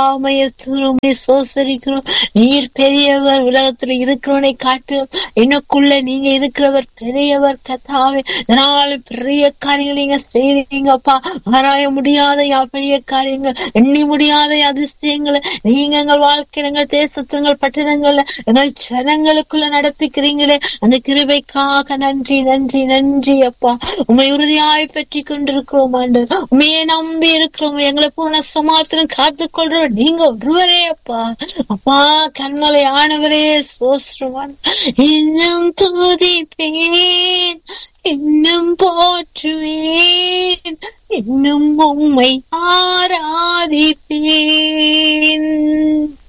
உமை சோசரிக்கிறோம் நீர் பெரியவர் உலகத்துல இருக்கிறவனை காட்டிலும் எனக்குள்ள நீங்க இருக்கிறவர் பெரியவர் கத்தாவே இதனால பெரிய காரியங்கள் நீங்க செய்றீங்கப்பா ஆராய முடியாத யா பெரிய காரியங்கள் எண்ணி முடியாத அதிசயங்களை நீங்க எங்கள் வாழ்க்கை எங்கள் தேசத்து எங்கள் பட்டணங்கள்ல எங்கள் ஜனங்களுக்குள்ள நடப்பிக்கிறீங்களே அந்த கிருபைக்காக நன்றி நன்றி நன்றி அப்பா உண்மை உறுதியாய் பற்றி கொண்டிருக்கிறோம் ஆண்டு உண்மையை நம்பி இருக்கிறோம் எங்களை போன சமாத்திரம் காத்து கொள்றோம் நீங்க ஒருவரே அப்பா அப்பா கண்மலை ஆனவரே சோஸ்ருவான் இன்னும் துதிப்பேன் இன்னும் போற்றுவேன் இன்னும் உம்மை ஆராதிப்பேன்